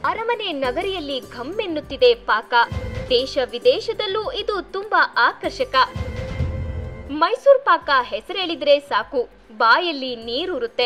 ಅರಮನೆ ನಗರಿಯಲ್ಲಿ ಘಮ್ಮೆನ್ನುತ್ತಿದೆ ಪಾಕ ದೇಶ ವಿದೇಶದಲ್ಲೂ ಇದು ತುಂಬಾ ಆಕರ್ಷಕ ಮೈಸೂರು ಪಾಕ ಹೆಸರೇಳಿದ್ರೆ ಸಾಕು ಬಾಯಲ್ಲಿ ನೀರೂರುತ್ತೆ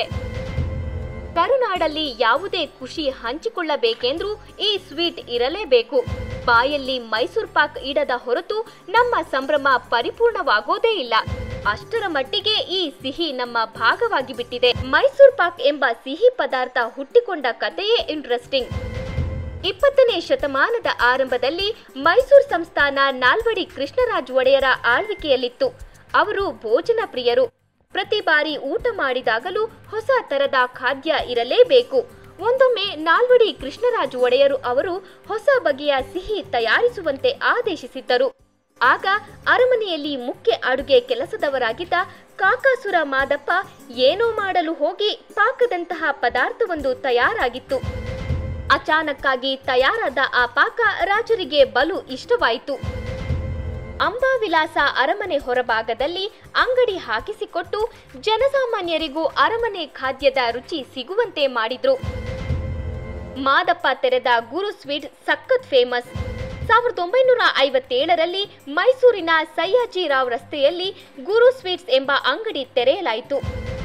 ಕರುನಾಡಲ್ಲಿ ಯಾವುದೇ ಖುಷಿ ಹಂಚಿಕೊಳ್ಳಬೇಕೆಂದ್ರೂ ಈ ಸ್ವೀಟ್ ಇರಲೇಬೇಕು ಬಾಯಲ್ಲಿ ಮೈಸೂರು ಪಾಕ್ ಇಡದ ಹೊರತು ನಮ್ಮ ಸಂಭ್ರಮ ಪರಿಪೂರ್ಣವಾಗೋದೇ ಇಲ್ಲ ಅಷ್ಟರ ಮಟ್ಟಿಗೆ ಈ ಸಿಹಿ ನಮ್ಮ ಭಾಗವಾಗಿ ಬಿಟ್ಟಿದೆ ಮೈಸೂರು ಪಾಕ್ ಎಂಬ ಸಿಹಿ ಪದಾರ್ಥ ಹುಟ್ಟಿಕೊಂಡ ಕಥೆಯೇ ಇಂಟ್ರೆಸ್ಟಿಂಗ್ ಇಪ್ಪತ್ತನೇ ಶತಮಾನದ ಆರಂಭದಲ್ಲಿ ಮೈಸೂರು ಸಂಸ್ಥಾನ ನಾಲ್ವಡಿ ಕೃಷ್ಣರಾಜ ಒಡೆಯರ ಆಳ್ವಿಕೆಯಲ್ಲಿತ್ತು ಅವರು ಭೋಜನ ಪ್ರಿಯರು ಪ್ರತಿ ಬಾರಿ ಊಟ ಮಾಡಿದಾಗಲೂ ಹೊಸ ತರದ ಖಾದ್ಯ ಇರಲೇಬೇಕು ಒಂದೊಮ್ಮೆ ನಾಲ್ವಡಿ ಕೃಷ್ಣರಾಜ ಒಡೆಯರು ಅವರು ಹೊಸ ಬಗೆಯ ಸಿಹಿ ತಯಾರಿಸುವಂತೆ ಆದೇಶಿಸಿದ್ದರು ಆಗ ಅರಮನೆಯಲ್ಲಿ ಮುಖ್ಯ ಅಡುಗೆ ಕೆಲಸದವರಾಗಿದ್ದ ಕಾಕಾಸುರ ಮಾದಪ್ಪ ಏನೋ ಮಾಡಲು ಹೋಗಿ ಪಾಕದಂತಹ ಪದಾರ್ಥವೊಂದು ತಯಾರಾಗಿತ್ತು ಅಚಾನಕ್ಕಾಗಿ ತಯಾರಾದ ಆ ಪಾಕ ರಾಜರಿಗೆ ಬಲು ಇಷ್ಟವಾಯಿತು ಅಂಬಾವಿಲಾಸ ಅರಮನೆ ಹೊರಭಾಗದಲ್ಲಿ ಅಂಗಡಿ ಹಾಕಿಸಿಕೊಟ್ಟು ಜನಸಾಮಾನ್ಯರಿಗೂ ಅರಮನೆ ಖಾದ್ಯದ ರುಚಿ ಸಿಗುವಂತೆ ಮಾಡಿದ್ರು ಮಾದಪ್ಪ ತೆರೆದ ಗುರು ಸ್ವೀಟ್ ಸಖತ್ ಫೇಮಸ್ ಸಾವಿರದ ಒಂಬೈನೂರ ಐವತ್ತೇಳರಲ್ಲಿ ಮೈಸೂರಿನ ಸಯ್ಯಾಜಿರಾವ್ ರಸ್ತೆಯಲ್ಲಿ ಗುರು ಸ್ವೀಟ್ಸ್ ಎಂಬ ಅಂಗಡಿ ತೆರೆಯಲಾಯಿತು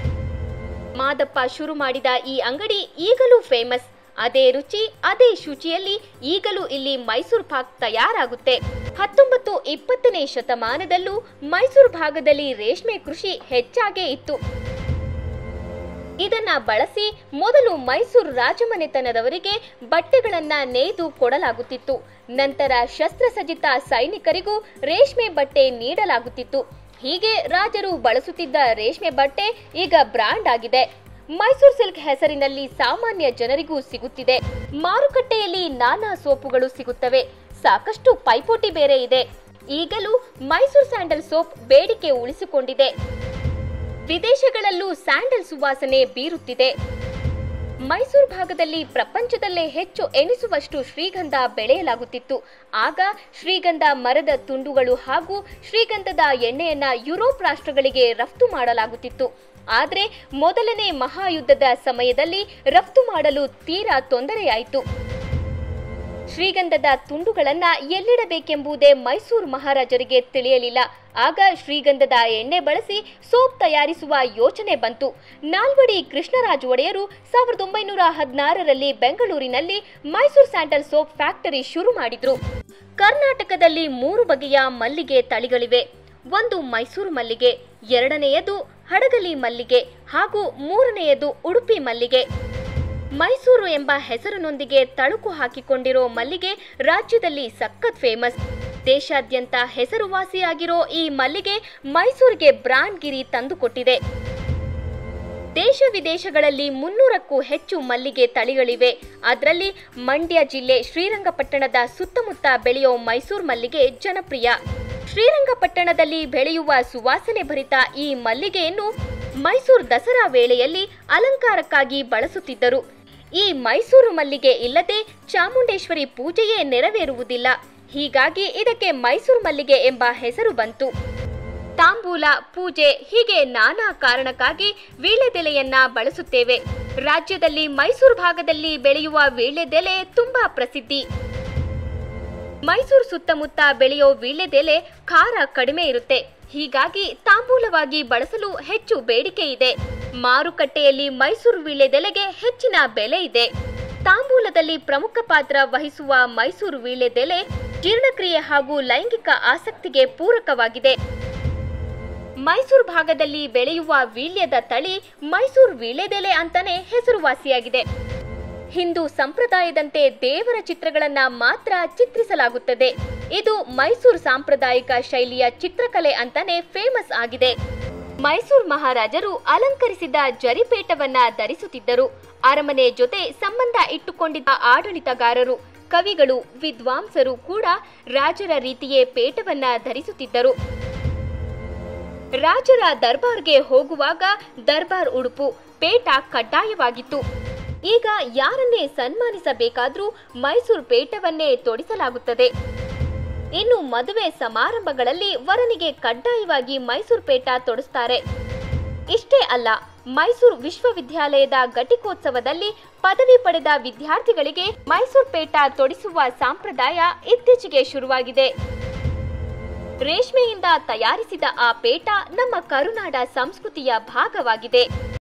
ಮಾದಪ್ಪ ಶುರು ಮಾಡಿದ ಈ ಅಂಗಡಿ ಈಗಲೂ ಫೇಮಸ್ ಅದೇ ರುಚಿ ಅದೇ ಶುಚಿಯಲ್ಲಿ ಈಗಲೂ ಇಲ್ಲಿ ಮೈಸೂರು ಪಾಕ್ ತಯಾರಾಗುತ್ತೆ ಹತ್ತೊಂಬತ್ತು ಇಪ್ಪತ್ತನೇ ಶತಮಾನದಲ್ಲೂ ಮೈಸೂರು ಭಾಗದಲ್ಲಿ ರೇಷ್ಮೆ ಕೃಷಿ ಹೆಚ್ಚಾಗೇ ಇತ್ತು ಇದನ್ನ ಬಳಸಿ ಮೊದಲು ಮೈಸೂರು ರಾಜಮನೆತನದವರಿಗೆ ಬಟ್ಟೆಗಳನ್ನ ನೇಯ್ದು ಕೊಡಲಾಗುತ್ತಿತ್ತು ನಂತರ ಶಸ್ತ್ರಸಜ್ಜಿತ ಸೈನಿಕರಿಗೂ ರೇಷ್ಮೆ ಬಟ್ಟೆ ನೀಡಲಾಗುತ್ತಿತ್ತು ಹೀಗೆ ರಾಜರು ಬಳಸುತ್ತಿದ್ದ ರೇಷ್ಮೆ ಬಟ್ಟೆ ಈಗ ಬ್ರಾಂಡ್ ಆಗಿದೆ ಮೈಸೂರು ಸಿಲ್ಕ್ ಹೆಸರಿನಲ್ಲಿ ಸಾಮಾನ್ಯ ಜನರಿಗೂ ಸಿಗುತ್ತಿದೆ ಮಾರುಕಟ್ಟೆಯಲ್ಲಿ ನಾನಾ ಸೋಪುಗಳು ಸಿಗುತ್ತವೆ ಸಾಕಷ್ಟು ಪೈಪೋಟಿ ಬೇರೆ ಇದೆ ಈಗಲೂ ಮೈಸೂರು ಸ್ಯಾಂಡಲ್ ಸೋಪ್ ಬೇಡಿಕೆ ಉಳಿಸಿಕೊಂಡಿದೆ ವಿದೇಶಗಳಲ್ಲೂ ಸ್ಯಾಂಡಲ್ ಸುವಾಸನೆ ಬೀರುತ್ತಿದೆ ಮೈಸೂರು ಭಾಗದಲ್ಲಿ ಪ್ರಪಂಚದಲ್ಲೇ ಹೆಚ್ಚು ಎನಿಸುವಷ್ಟು ಶ್ರೀಗಂಧ ಬೆಳೆಯಲಾಗುತ್ತಿತ್ತು ಆಗ ಶ್ರೀಗಂಧ ಮರದ ತುಂಡುಗಳು ಹಾಗೂ ಶ್ರೀಗಂಧದ ಎಣ್ಣೆಯನ್ನ ಯುರೋಪ್ ರಾಷ್ಟ್ರಗಳಿಗೆ ರಫ್ತು ಮಾಡಲಾಗುತ್ತಿತ್ತು ಆದರೆ ಮೊದಲನೇ ಮಹಾಯುದ್ಧದ ಸಮಯದಲ್ಲಿ ರಫ್ತು ಮಾಡಲು ತೀರಾ ತೊಂದರೆಯಾಯಿತು ಶ್ರೀಗಂಧದ ತುಂಡುಗಳನ್ನ ಎಲ್ಲಿಡಬೇಕೆಂಬುದೇ ಮೈಸೂರು ಮಹಾರಾಜರಿಗೆ ತಿಳಿಯಲಿಲ್ಲ ಆಗ ಶ್ರೀಗಂಧದ ಎಣ್ಣೆ ಬಳಸಿ ಸೋಪ್ ತಯಾರಿಸುವ ಯೋಚನೆ ಬಂತು ನಾಲ್ವಡಿ ಕೃಷ್ಣರಾಜ ಒಡೆಯರು ಸಾವಿರದ ಒಂಬೈನೂರ ಹದಿನಾರರಲ್ಲಿ ಬೆಂಗಳೂರಿನಲ್ಲಿ ಮೈಸೂರು ಸ್ಯಾಂಡಲ್ ಸೋಪ್ ಫ್ಯಾಕ್ಟರಿ ಶುರು ಮಾಡಿದ್ರು ಕರ್ನಾಟಕದಲ್ಲಿ ಮೂರು ಬಗೆಯ ಮಲ್ಲಿಗೆ ತಳಿಗಳಿವೆ ಒಂದು ಮೈಸೂರು ಮಲ್ಲಿಗೆ ಎರಡನೆಯದು ಹಡಗಲಿ ಮಲ್ಲಿಗೆ ಹಾಗೂ ಮೂರನೆಯದು ಉಡುಪಿ ಮಲ್ಲಿಗೆ ಮೈಸೂರು ಎಂಬ ಹೆಸರಿನೊಂದಿಗೆ ತಳುಕು ಹಾಕಿಕೊಂಡಿರೋ ಮಲ್ಲಿಗೆ ರಾಜ್ಯದಲ್ಲಿ ಸಖತ್ ಫೇಮಸ್ ದೇಶಾದ್ಯಂತ ಹೆಸರುವಾಸಿಯಾಗಿರೋ ಈ ಮಲ್ಲಿಗೆ ಮೈಸೂರಿಗೆ ಬ್ರಾಂಡ್ ಗಿರಿ ತಂದುಕೊಟ್ಟಿದೆ ದೇಶ ವಿದೇಶಗಳಲ್ಲಿ ಮುನ್ನೂರಕ್ಕೂ ಹೆಚ್ಚು ಮಲ್ಲಿಗೆ ತಳಿಗಳಿವೆ ಅದರಲ್ಲಿ ಮಂಡ್ಯ ಜಿಲ್ಲೆ ಶ್ರೀರಂಗಪಟ್ಟಣದ ಸುತ್ತಮುತ್ತ ಬೆಳೆಯೋ ಮೈಸೂರು ಮಲ್ಲಿಗೆ ಜನಪ್ರಿಯ ಶ್ರೀರಂಗಪಟ್ಟಣದಲ್ಲಿ ಬೆಳೆಯುವ ಸುವಾಸನೆ ಭರಿತ ಈ ಮಲ್ಲಿಗೆಯನ್ನು ಮೈಸೂರು ದಸರಾ ವೇಳೆಯಲ್ಲಿ ಅಲಂಕಾರಕ್ಕಾಗಿ ಬಳಸುತ್ತಿದ್ದರು ಈ ಮೈಸೂರು ಮಲ್ಲಿಗೆ ಇಲ್ಲದೆ ಚಾಮುಂಡೇಶ್ವರಿ ಪೂಜೆಯೇ ನೆರವೇರುವುದಿಲ್ಲ ಹೀಗಾಗಿ ಇದಕ್ಕೆ ಮೈಸೂರು ಮಲ್ಲಿಗೆ ಎಂಬ ಹೆಸರು ಬಂತು ತಾಂಬೂಲ ಪೂಜೆ ಹೀಗೆ ನಾನಾ ಕಾರಣಕ್ಕಾಗಿ ವೀಳ್ಯದೆಲೆಯನ್ನ ಬಳಸುತ್ತೇವೆ ರಾಜ್ಯದಲ್ಲಿ ಮೈಸೂರು ಭಾಗದಲ್ಲಿ ಬೆಳೆಯುವ ವೀಳ್ಯದೆಲೆ ತುಂಬಾ ಪ್ರಸಿದ್ಧಿ ಮೈಸೂರು ಸುತ್ತಮುತ್ತ ಬೆಳೆಯೋ ವೀಳ್ಯದೆಲೆ ಖಾರ ಕಡಿಮೆ ಇರುತ್ತೆ ಹೀಗಾಗಿ ತಾಂಬೂಲವಾಗಿ ಬಳಸಲು ಹೆಚ್ಚು ಬೇಡಿಕೆ ಇದೆ ಮಾರುಕಟ್ಟೆಯಲ್ಲಿ ಮೈಸೂರು ವೀಳ್ಯದೆಲೆಗೆ ಹೆಚ್ಚಿನ ಬೆಲೆ ಇದೆ ತಾಂಬೂಲದಲ್ಲಿ ಪ್ರಮುಖ ಪಾತ್ರ ವಹಿಸುವ ಮೈಸೂರು ವೀಳ್ಯದೆಲೆ ಜೀರ್ಣಕ್ರಿಯೆ ಹಾಗೂ ಲೈಂಗಿಕ ಆಸಕ್ತಿಗೆ ಪೂರಕವಾಗಿದೆ ಮೈಸೂರು ಭಾಗದಲ್ಲಿ ಬೆಳೆಯುವ ವೀಳ್ಯದ ತಳಿ ಮೈಸೂರು ವೀಳ್ಯದೆಲೆ ಅಂತಾನೆ ಹೆಸರುವಾಸಿಯಾಗಿದೆ ಹಿಂದೂ ಸಂಪ್ರದಾಯದಂತೆ ದೇವರ ಚಿತ್ರಗಳನ್ನ ಮಾತ್ರ ಚಿತ್ರಿಸಲಾಗುತ್ತದೆ ಇದು ಮೈಸೂರು ಸಾಂಪ್ರದಾಯಿಕ ಶೈಲಿಯ ಚಿತ್ರಕಲೆ ಅಂತಾನೆ ಫೇಮಸ್ ಆಗಿದೆ ಮೈಸೂರು ಮಹಾರಾಜರು ಅಲಂಕರಿಸಿದ ಜರಿಪೇಟವನ್ನ ಧರಿಸುತ್ತಿದ್ದರು ಅರಮನೆ ಜೊತೆ ಸಂಬಂಧ ಇಟ್ಟುಕೊಂಡಿದ್ದ ಆಡಳಿತಗಾರರು ಕವಿಗಳು ವಿದ್ವಾಂಸರು ಕೂಡ ರಾಜರ ರೀತಿಯೇ ಪೇಟವನ್ನ ಧರಿಸುತ್ತಿದ್ದರು ರಾಜರ ದರ್ಬಾರ್ಗೆ ಹೋಗುವಾಗ ದರ್ಬಾರ್ ಉಡುಪು ಪೇಟ ಕಡ್ಡಾಯವಾಗಿತ್ತು ಈಗ ಯಾರನ್ನೇ ಸನ್ಮಾನಿಸಬೇಕಾದ್ರೂ ಮೈಸೂರು ಪೇಟವನ್ನೇ ತೊಡಿಸಲಾಗುತ್ತದೆ ಇನ್ನು ಮದುವೆ ಸಮಾರಂಭಗಳಲ್ಲಿ ವರನಿಗೆ ಕಡ್ಡಾಯವಾಗಿ ಮೈಸೂರು ಪೇಟ ತೊಡಿಸ್ತಾರೆ ಇಷ್ಟೇ ಅಲ್ಲ ಮೈಸೂರು ವಿಶ್ವವಿದ್ಯಾಲಯದ ಘಟಿಕೋತ್ಸವದಲ್ಲಿ ಪದವಿ ಪಡೆದ ವಿದ್ಯಾರ್ಥಿಗಳಿಗೆ ಮೈಸೂರು ಪೇಟ ತೊಡಿಸುವ ಸಂಪ್ರದಾಯ ಇತ್ತೀಚೆಗೆ ಶುರುವಾಗಿದೆ ರೇಷ್ಮೆಯಿಂದ ತಯಾರಿಸಿದ ಆ ಪೇಟ ನಮ್ಮ ಕರುನಾಡ ಸಂಸ್ಕೃತಿಯ ಭಾಗವಾಗಿದೆ